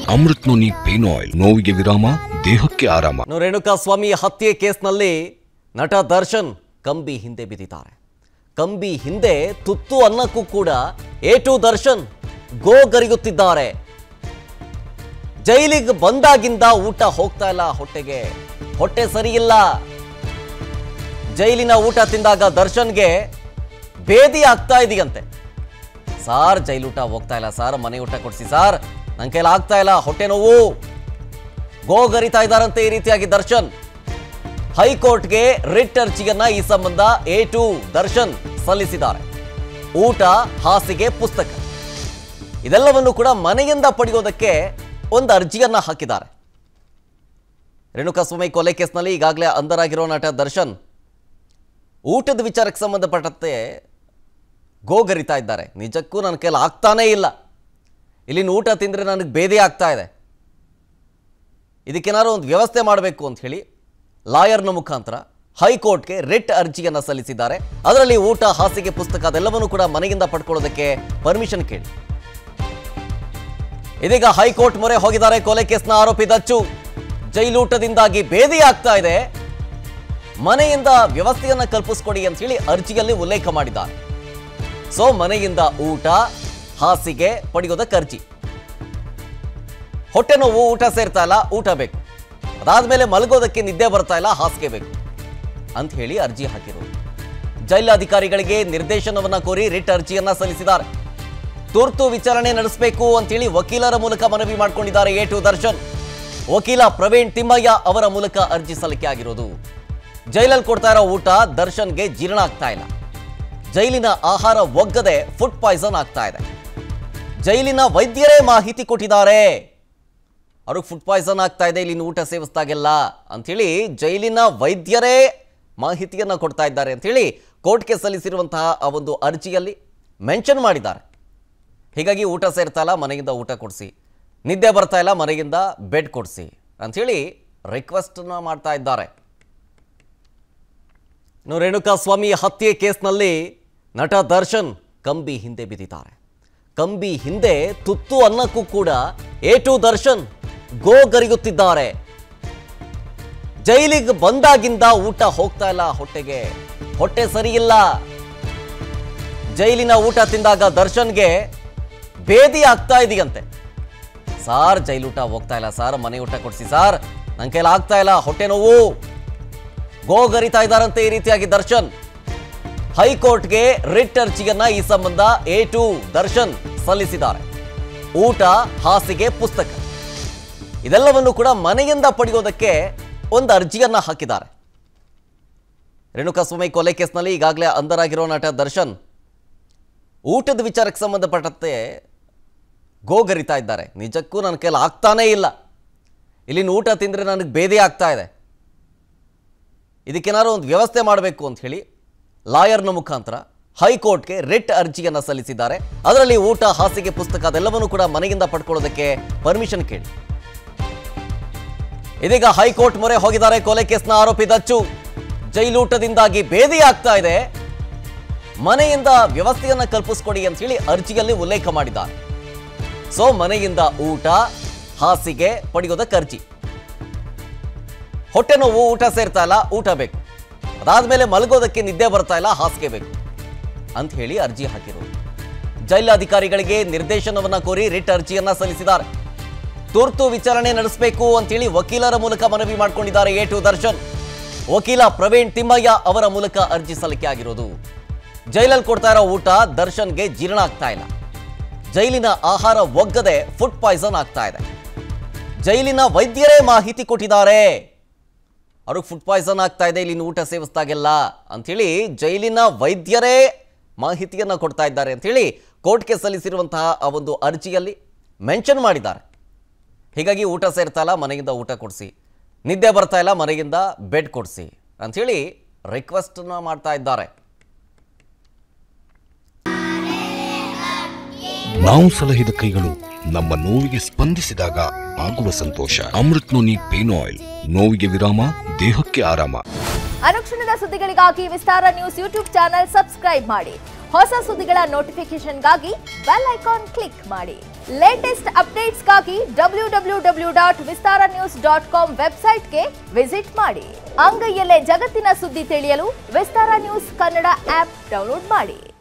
Amrit noni pain oil ನೋವಿಗೆ ವಿರಾಮ ದೇಹಕ್ಕೆ ಆರಾಮ ಇನ್ನು ರೇಣುಕಾ ಸ್ವಾಮಿ ಹತ್ಯೆ ಕೇಸ್ನಲ್ಲಿ ನಟ ದರ್ಶನ್ ಕಂಬಿ ಹಿಂದೆ ಬಿದ್ದಿದ್ದಾರೆ ಕಂಬಿ ಹಿಂದೆ ತುತ್ತು ಅನ್ನಕ್ಕೂ ಕೂಡ ಎ ಟು ದರ್ಶನ್ ಗೋಗರಿಯುತ್ತಿದ್ದಾರೆ ಜೈಲಿಗೆ ಬಂದಾಗಿಂದ ಊಟ ಹೋಗ್ತಾ ಇಲ್ಲ ಹೊಟ್ಟೆಗೆ ಹೊಟ್ಟೆ ಸರಿ ಇಲ್ಲ ಜೈಲಿನ ಊಟ ತಿಂದಾಗ ದರ್ಶನ್ಗೆ ಬೇದಿ ಆಗ್ತಾ ಇದೆಯಂತೆ ಸಾರ್ ಜೈಲೂಟ ಹೋಗ್ತಾ ಇಲ್ಲ ಸಾರ್ ಮನೆ ಊಟ ಕೊಡ್ಸಿ ಸಾರ್ ನನ್ನ ಕೈಲಿ ಆಗ್ತಾ ಇಲ್ಲ ಹೊಟ್ಟೆ ನೋವು ಗೋಗರಿತಾ ಇದ್ದಾರಂತೆ ಈ ರೀತಿಯಾಗಿ ದರ್ಶನ್ ಹೈಕೋರ್ಟ್ಗೆ ರಿಟ್ ಅರ್ಜಿಯನ್ನ ಈ ಸಂಬಂಧ ಎ ಟು ದರ್ಶನ್ ಸಲ್ಲಿಸಿದ್ದಾರೆ ಊಟ ಹಾಸಿಗೆ ಪುಸ್ತಕ ಇದೆಲ್ಲವನ್ನು ಕೂಡ ಮನೆಯಿಂದ ಪಡೆಯೋದಕ್ಕೆ ಒಂದು ಅರ್ಜಿಯನ್ನ ಹಾಕಿದ್ದಾರೆ ರೇಣುಕಾಸ್ವಾಮಿ ಕೊಲೆ ಕೇಸ್ನಲ್ಲಿ ಈಗಾಗಲೇ ಅಂಧರಾಗಿರೋ ನಟ ದರ್ಶನ್ ಊಟದ ವಿಚಾರಕ್ಕೆ ಸಂಬಂಧಪಟ್ಟಂತೆ ಗೋಗರಿತಾ ಇದ್ದಾರೆ ನಿಜಕ್ಕೂ ನನ್ನ ಕೈಲಿ ಆಗ್ತಾನೇ ಇಲ್ಲ ಇಲ್ಲಿನ ಊಟ ತಿಂದರೆ ನನಗೆ ಬೇದಿ ಆಗ್ತಾ ಇದೆ ಇದಕ್ಕೇನಾದ್ರು ಒಂದು ವ್ಯವಸ್ಥೆ ಮಾಡಬೇಕು ಅಂತ ಹೇಳಿ ಲಾಯರ್ನ ಮುಖಾಂತರ ಹೈಕೋರ್ಟ್ಗೆ ರಿಟ್ ಅರ್ಜಿಯನ್ನು ಸಲ್ಲಿಸಿದ್ದಾರೆ ಅದರಲ್ಲಿ ಊಟ ಹಾಸಿಗೆ ಪುಸ್ತಕ ಅದೆಲ್ಲವನ್ನೂ ಕೂಡ ಮನೆಯಿಂದ ಪಡ್ಕೊಳ್ಳೋದಕ್ಕೆ ಪರ್ಮಿಷನ್ ಕೇಳಿ ಇದೀಗ ಹೈಕೋರ್ಟ್ ಮೊರೆ ಹೋಗಿದ್ದಾರೆ ಕೊಲೆ ಕೇಸ್ನ ಆರೋಪಿ ದಚ್ಚು ಜೈಲೂಟದಿಂದಾಗಿ ಬೇದಿ ಆಗ್ತಾ ಇದೆ ಮನೆಯಿಂದ ವ್ಯವಸ್ಥೆಯನ್ನ ಕಲ್ಪಿಸ್ಕೊಡಿ ಅಂತ ಹೇಳಿ ಅರ್ಜಿಯಲ್ಲಿ ಉಲ್ಲೇಖ ಮಾಡಿದ್ದಾರೆ ಸೊ ಮನೆಯಿಂದ ಊಟ ಹಾಸಿಗೆ ಪಡೆಯೋದಕ್ಕೆ ಅರ್ಜಿ ಹೊಟ್ಟೆ ನೋವು ಊಟ ಸೇರ್ತಾ ಇಲ್ಲ ಊಟ ಬೇಕು ಅದಾದ್ಮೇಲೆ ಮಲಗೋದಕ್ಕೆ ನಿದ್ದೆ ಬರ್ತಾ ಇಲ್ಲ ಹಾಸಿಗೆ ಬೇಕು ಅಂತ ಹೇಳಿ ಅರ್ಜಿ ಹಾಕಿರೋದು ಜೈಲಾಧಿಕಾರಿಗಳಿಗೆ ನಿರ್ದೇಶನವನ್ನ ಕೋರಿ ರಿಟ್ ಅರ್ಜಿಯನ್ನ ಸಲ್ಲಿಸಿದ್ದಾರೆ ತುರ್ತು ವಿಚಾರಣೆ ನಡೆಸಬೇಕು ಅಂತೇಳಿ ವಕೀಲರ ಮೂಲಕ ಮನವಿ ಮಾಡಿಕೊಂಡಿದ್ದಾರೆ ಎ ಟು ದರ್ಶನ್ ವಕೀಲ ಪ್ರವೀಣ್ ತಿಮ್ಮಯ್ಯ ಅವರ ಮೂಲಕ ಅರ್ಜಿ ಸಲ್ಲಿಕೆ ಆಗಿರೋದು ಜೈಲಲ್ಲಿ ಕೊಡ್ತಾ ಇರೋ ಊಟ ದರ್ಶನ್ಗೆ ಜೀರ್ಣ ಆಗ್ತಾ ಇಲ್ಲ ಜೈಲಿನ ಆಹಾರ ಒಗ್ಗದೆ ಫುಡ್ ಪಾಯ್ಸನ್ ಆಗ್ತಾ ಇದೆ ಜೈಲಿನ ವೈದ್ಯರೇ ಮಾಹಿತಿ ಕೊಟ್ಟಿದ್ದಾರೆ ಅವ್ರಿಗೆ ಫುಡ್ ಪಾಯ್ಸನ್ ಆಗ್ತಾ ಇದೆ ಇಲ್ಲಿನ ಊಟ ಸೇವಿಸ್ದಾಗೆಲ್ಲ ಅಂಥೇಳಿ ಜೈಲಿನ ವೈದ್ಯರೇ ಮಾಹಿತಿಯನ್ನು ಕೊಡ್ತಾ ಇದ್ದಾರೆ ಅಂಥೇಳಿ ಕೋರ್ಟ್ಗೆ ಸಲ್ಲಿಸಿರುವಂತಹ ಆ ಒಂದು ಅರ್ಜಿಯಲ್ಲಿ ಮೆನ್ಷನ್ ಮಾಡಿದ್ದಾರೆ ಹೀಗಾಗಿ ಊಟ ಸೇರ್ತಾ ಇಲ್ಲ ಮನೆಯಿಂದ ಊಟ ಕೊಡಿಸಿ ನಿದ್ದೆ ಬರ್ತಾ ಇಲ್ಲ ಮನೆಯಿಂದ ಬೆಡ್ ಕೊಡಿಸಿ ಅಂಥೇಳಿ ರಿಕ್ವೆಸ್ಟನ್ನು ಮಾಡ್ತಾ ಇದ್ದಾರೆ ಇನ್ನು ರೇಣುಕಾ ಸ್ವಾಮಿ ಹತ್ಯೆ ಕೇಸ್ನಲ್ಲಿ ನಟ ದರ್ಶನ್ ಕಂಬಿ ಹಿಂದೆ ಬಿದ್ದಿದ್ದಾರೆ ಕಂಬಿ ಹಿಂದೆ ತುತ್ತು ಅನ್ನಕ್ಕೂ ಕೂಡ ಎ ಟು ದರ್ಶನ್ ಗೋಗರಿಯುತ್ತಿದ್ದಾರೆ ಜೈಲಿಗೆ ಬಂದಾಗಿಂದ ಊಟ ಹೋಗ್ತಾ ಇಲ್ಲ ಹೊಟ್ಟೆಗೆ ಹೊಟ್ಟೆ ಸರಿ ಇಲ್ಲ ಜೈಲಿನ ಊಟ ತಿಂದಾಗ ದರ್ಶನ್ಗೆ ಬೇದಿ ಆಗ್ತಾ ಇದೆಯಂತೆ ಸಾರ್ ಜೈಲೂಟ ಹೋಗ್ತಾ ಇಲ್ಲ ಸಾರ್ ಮನೆ ಊಟ ಕೊಡ್ಸಿ ಸಾರ್ ನನ್ನ ಕೈಲಿ ಆಗ್ತಾ ಇಲ್ಲ ಹೊಟ್ಟೆ ನೋವು ಗೋಗರಿತಾ ಇದ್ದಾರಂತೆ ಈ ರೀತಿಯಾಗಿ ದರ್ಶನ್ ಹೈಕೋರ್ಟ್ಗೆ ರಿಟ್ ಅರ್ಜಿಯನ್ನ ಈ ಸಂಬಂಧ ಎ ಟು ದರ್ಶನ್ ಸಲ್ಲಿಸಿದ್ದಾರೆ ಊಟ ಹಾಸಿಗೆ ಪುಸ್ತಕ ಇದೆಲ್ಲವನ್ನು ಕೂಡ ಮನೆಯಿಂದ ಪಡೆಯೋದಕ್ಕೆ ಒಂದು ಅರ್ಜಿಯನ್ನ ಹಾಕಿದ್ದಾರೆ ರೇಣುಕಾಸ್ವಾಮಿ ಕೊಲೆ ಕೇಸ್ನಲ್ಲಿ ಈಗಾಗಲೇ ಅಂಧರಾಗಿರೋ ನಟ ದರ್ಶನ್ ಊಟದ ವಿಚಾರಕ್ಕೆ ಸಂಬಂಧಪಟ್ಟಂತೆ ಗೋಗರಿತಾ ಇದ್ದಾರೆ ನಿಜಕ್ಕೂ ನನ್ನ ಕೈಲಿ ಆಗ್ತಾನೇ ಇಲ್ಲ ಇಲ್ಲಿನ ಊಟ ತಿಂದರೆ ನನಗೆ ಬೇದಿ ಆಗ್ತಾ ಇದೆ ಇದಕ್ಕೇನಾದ್ರು ಒಂದು ವ್ಯವಸ್ಥೆ ಮಾಡಬೇಕು ಅಂತ ಹೇಳಿ ಲಾಯರ್ನ ಮುಖಾಂತರ ಹೈಕೋರ್ಟ್ಗೆ ರಿಟ್ ಅರ್ಜಿಯನ್ನು ಸಲ್ಲಿಸಿದ್ದಾರೆ ಅದರಲ್ಲಿ ಊಟ ಹಾಸಿಗೆ ಪುಸ್ತಕ ಅದೆಲ್ಲವನ್ನೂ ಕೂಡ ಮನೆಯಿಂದ ಪಡ್ಕೊಳ್ಳೋದಕ್ಕೆ ಪರ್ಮಿಷನ್ ಕೇಳಿ ಇದೀಗ ಹೈಕೋರ್ಟ್ ಮೊರೆ ಹೋಗಿದ್ದಾರೆ ಕೊಲೆ ಕೇಸ್ನ ಆರೋಪಿ ದಚ್ಚು ಜೈಲೂಟದಿಂದಾಗಿ ಬೇದಿ ಆಗ್ತಾ ಇದೆ ಮನೆಯಿಂದ ವ್ಯವಸ್ಥೆಯನ್ನ ಕಲ್ಪಿಸ್ಕೊಡಿ ಅಂತ ಹೇಳಿ ಅರ್ಜಿಯಲ್ಲಿ ಉಲ್ಲೇಖ ಮಾಡಿದ್ದಾರೆ ಸೊ ಮನೆಯಿಂದ ಊಟ ಹಾಸಿಗೆ ಪಡೆಯೋದಕ್ಕೆ ಅರ್ಜಿ ಹೊಟ್ಟೆ ನೋವು ಊಟ ಸೇರ್ತಾ ಇಲ್ಲ ಊಟ ಬೇಕು ಅದಾದ್ಮೇಲೆ ಮಲಗೋದಕ್ಕೆ ನಿದ್ದೆ ಬರ್ತಾ ಇಲ್ಲ ಹಾಸಿಗೆ ಬೇಕು ಅಂತ ಹೇಳಿ ಅರ್ಜಿ ಹಾಕಿರೋದು ಜೈಲಾಧಿಕಾರಿಗಳಿಗೆ ನಿರ್ದೇಶನವನ್ನ ಕೋರಿ ರಿಟ್ ಅರ್ಜಿಯನ್ನ ಸಲ್ಲಿಸಿದ್ದಾರೆ ತುರ್ತು ವಿಚಾರಣೆ ನಡೆಸಬೇಕು ಅಂತೇಳಿ ವಕೀಲರ ಮೂಲಕ ಮನವಿ ಮಾಡಿಕೊಂಡಿದ್ದಾರೆ ಎ ಟು ದರ್ಶನ್ ವಕೀಲ ಪ್ರವೀಣ್ ತಿಮ್ಮಯ್ಯ ಅವರ ಮೂಲಕ ಅರ್ಜಿ ಸಲ್ಲಿಕೆ ಆಗಿರೋದು ಜೈಲಲ್ಲಿ ಕೊಡ್ತಾ ಇರೋ ಊಟ ದರ್ಶನ್ಗೆ ಜೀರ್ಣ ಆಗ್ತಾ ಇಲ್ಲ ಜೈಲಿನ ಆಹಾರ ಒಗ್ಗದೆ ಫುಡ್ ಪಾಯ್ಸನ್ ಆಗ್ತಾ ಇದೆ ಜೈಲಿನ ವೈದ್ಯರೇ ಮಾಹಿತಿ ಕೊಟ್ಟಿದ್ದಾರೆ ಅವ್ರಿಗೆ ಫುಡ್ ಪಾಯ್ಸನ್ ಆಗ್ತಾ ಇದೆ ಇಲ್ಲಿನ ಊಟ ಸೇವಿಸ್ದಾಗೆಲ್ಲ ಅಂಥೇಳಿ ಜೈಲಿನ ವೈದ್ಯರೇ ಮಾಹಿತಿಯನ್ನು ಕೊಡ್ತಾ ಇದ್ದಾರೆ ಅಂಥೇಳಿ ಕೋರ್ಟ್ಗೆ ಸಲ್ಲಿಸಿರುವಂತಹ ಆ ಒಂದು ಅರ್ಜಿಯಲ್ಲಿ ಮೆನ್ಷನ್ ಮಾಡಿದ್ದಾರೆ ಹೀಗಾಗಿ ಊಟ ಸೇರ್ತಾ ಇಲ್ಲ ಮನೆಯಿಂದ ಊಟ ಕೊಡಿಸಿ ನಿದ್ದೆ ಬರ್ತಾ ಇಲ್ಲ ಮನೆಯಿಂದ ಬೆಡ್ ಕೊಡಿಸಿ ಅಂಥೇಳಿ ರಿಕ್ವೆಸ್ಟನ್ನು ಮಾಡ್ತಾ ಇದ್ದಾರೆ ನಾವು ಸಲಹಿದ ಕೈಗಳು ನಮ್ಮ ನೋವಿಗೆ ಸ್ಪಂದಿಸಿದಾಗ ಆಗುವ ಸಂತೋಷ ಅಮೃತ್ ನೋನಿ ಪೇನ್ ಆಯಿಲ್ ನೋವಿಗೆ ವಿರಾಮ ದೇಹಕ್ಕೆ ಆರಾಮ ಅನುಕ್ಷಣದ ಸುದ್ದಿಗಳಿಗಾಗಿ Vistara news YouTube channel subscribe ಮಾಡಿ ಹೊಸ ಸುದ್ದಿಗಳ ನೋಟಿಫಿಕೇಶನ್ಗಾಗಿ ಬೆಲ್ ಐಕಾನ್ ಕ್ಲಿಕ್ ಮಾಡಿ ಲೇಟೆಸ್ಟ್ ಅಪ್ಡೇಟ್ಸ್ಗಾಗಿ W W W dot Vistara news dot com ವೆಬ್ಸೈಟ್ಗೆ ವಿಸಿಟ್ ಮಾಡಿ ಅಂಗೈಯಲ್ಲೇ ಜಗತ್ತಿನ ಸುದ್ದಿ ತಿಳಿಯಲು Vistara news Kannada app download ಮಾಡಿ